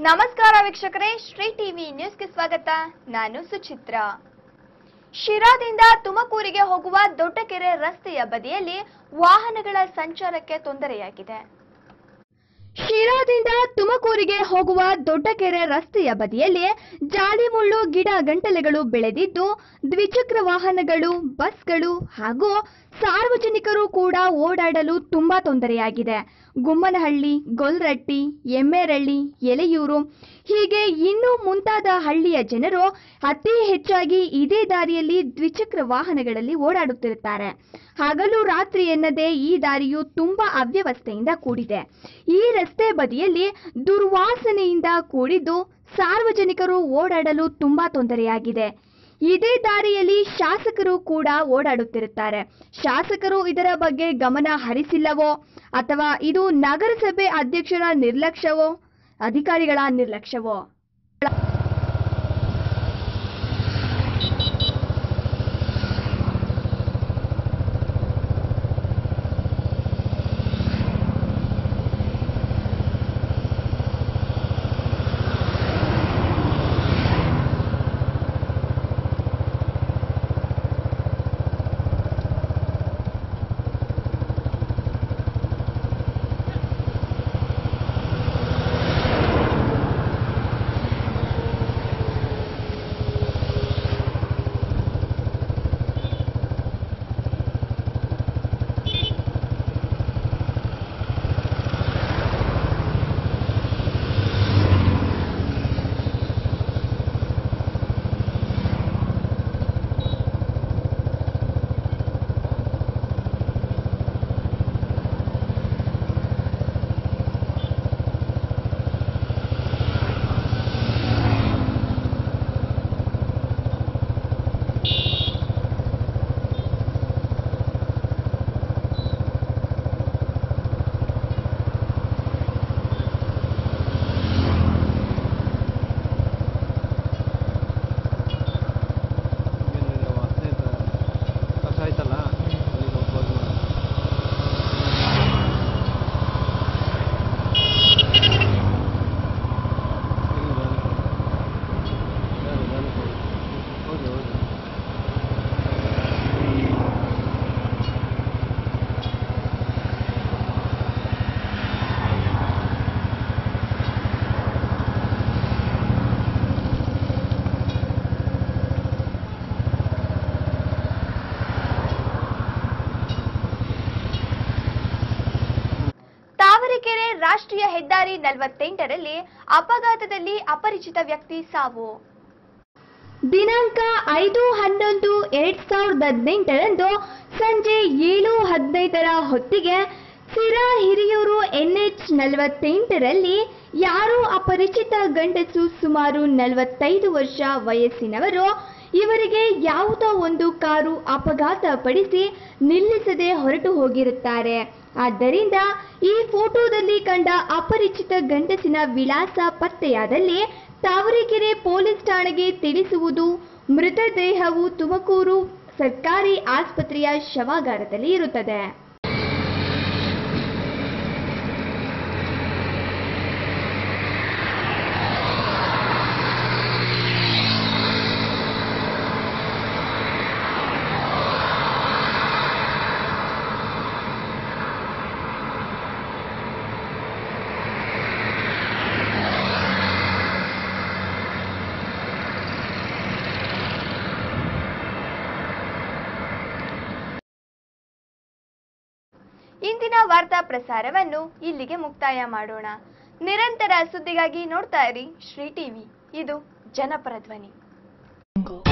ನಮಸ್ಕಾರ ವೀಕ್ಷಕರೇ ಶ್ರೀ ಟಿವಿ ನ್ಯೂಸ್ಗೆ ಸ್ವಾಗತ ನಾನು ಸುಚಿತ್ರ ಶಿರಾದಿಂದ ತುಮಕೂರಿಗೆ ಹೋಗುವ ದೊಡ್ಡಕೆರೆ ರಸ್ತೆಯ ಬದಿಯಲ್ಲಿ ವಾಹನಗಳ ಸಂಚಾರಕ್ಕೆ ತೊಂದರೆಯಾಗಿದೆ ಶಿರಾದಿಂದ ತುಮಕೂರಿಗೆ ಹೋಗುವ ದೊಡ್ಡಕೆರೆ ರಸ್ತೆಯ ಬದಿಯಲ್ಲಿ ಜಾಲಿಮುಳ್ಳು ಗಿಡ ಗಂಟಲೆಗಳು ಬೆಳೆದಿದ್ದು ದ್ವಿಚಕ್ರ ವಾಹನಗಳು ಬಸ್ಗಳು ಹಾಗೂ ಸಾರ್ವಜನಿಕರು ಕೂಡ ಓಡಾಡಲು ತುಂಬಾ ತೊಂದರೆಯಾಗಿದೆ ಗುಮ್ಮನಹಳ್ಳಿ ಗೊಲ್ರಟ್ಟಿ ಎಮ್ಮೆರಳ್ಳಿ ಎಲೆಯೂರು ಹೀಗೆ ಇನ್ನೂ ಮುಂತಾದ ಹಳ್ಳಿಯ ಜನರು ಅತಿ ಹೆಚ್ಚಾಗಿ ಇದೇ ದಾರಿಯಲ್ಲಿ ದ್ವಿಚಕ್ರ ವಾಹನಗಳಲ್ಲಿ ಓಡಾಡುತ್ತಿರುತ್ತಾರೆ ಹಗಲು ರಾತ್ರಿ ಎನ್ನದೇ ಈ ದಾರಿಯು ತುಂಬಾ ಅವ್ಯವಸ್ಥೆಯಿಂದ ಕೂಡಿದೆ ಈ ರಸ್ತೆ ಬದಿಯಲ್ಲಿ ದುರ್ವಾಸನೆಯಿಂದ ಕೂಡಿದ್ದು ಸಾರ್ವಜನಿಕರು ಓಡಾಡಲು ತುಂಬಾ ತೊಂದರೆಯಾಗಿದೆ ಇದೇ ದಾರಿಯಲ್ಲಿ ಶಾಸಕರು ಕೂಡ ಓಡಾಡುತ್ತಿರುತ್ತಾರೆ ಶಾಸಕರು ಇದರ ಬಗ್ಗೆ ಗಮನ ಹರಿಸಿಲ್ಲವೋ ಅಥವಾ ಇದು ನಗರಸಭೆ ಅಧ್ಯಕ್ಷರ ನಿರ್ಲಕ್ಷ್ಯವೋ ಅಧಿಕಾರಿಗಳ ನಿರ್ಲಕ್ಷ್ಯವೋ ಏನಿದೆ ವಾಸನೆ ಐತೆ. ಕಸ ಆಯ್ತಲ್ಲ ಅಲ್ಲಿಗೆ ಹೋಗ್ಬೋದು ನಾವು. ಇಲ್ಲಿ ವ್ಯಾನ್ ಕೊಡು. ವ್ಯಾನ್ ವ್ಯಾನ್ ಕೊಡು. ಹೋಗಿ ಹೋಗಿ ತಾವರೆಕೆರೆ ರಾಷ್ಟ್ರೀಯ ಹೆದ್ದಾರಿ ನಲವತ್ತೆಂಟರಲ್ಲಿ ಅಪಘಾತದಲ್ಲಿ ಅಪರಿಚಿತ ವ್ಯಕ್ತಿ ಸಾವು ದಿನಾಂಕ ಐದು ಹನ್ನೊಂದು ಎರಡ್ ಸಾವಿರದ ಹದಿನೆಂಟರಂದು ಸಂಜೆ ಏಳು ಹದಿನೈದರ ಹೊತ್ತಿಗೆ ಸಿರಾ ಹಿರಿಯೂರು ಎನ್ಎಚ್ ನಲವತ್ತೆಂಟರಲ್ಲಿ ಯಾರೋ ಅಪರಿಚಿತ ಗಂಡಸು ಸುಮಾರು ನಲವತ್ತೈದು ವರ್ಷ ವಯಸ್ಸಿನವರು ಇವರಿಗೆ ಯಾವುದೋ ಒಂದು ಕಾರು ಅಪಘಾತ ಪಡಿಸಿ ನಿಲ್ಲಿಸದೆ ಹೊರಟು ಹೋಗಿರುತ್ತಾರೆ ಆದ್ದರಿಂದ ಈ ಫೋಟೋದಲ್ಲಿ ಕಂಡ ಅಪರಿಚಿತ ಗಂಡಸಿನ ವಿಳಾಸ ಪತ್ತೆಯಾದಲ್ಲಿ ತಾವರೆಕೆರೆ ಪೊಲೀಸ್ ಠಾಣೆಗೆ ತಿಳಿಸುವುದು ಮೃತದೇಹವು ತುಮಕೂರು ಸರ್ಕಾರಿ ಆಸ್ಪತ್ರೆಯ ಶವಾಗಾರದಲ್ಲಿ ಇರುತ್ತದೆ ಇಂದಿನ ವಾರ್ತಾ ಪ್ರಸಾರವನ್ನು ಇಲ್ಲಿಗೆ ಮುಕ್ತಾಯ ಮಾಡೋಣ ನಿರಂತರ ಸುದ್ದಿಗಾಗಿ ನೋಡ್ತಾ ಇರಿ ಶ್ರೀ ಟಿವಿ ಇದು ಜನಪರ ಧ್ವನಿ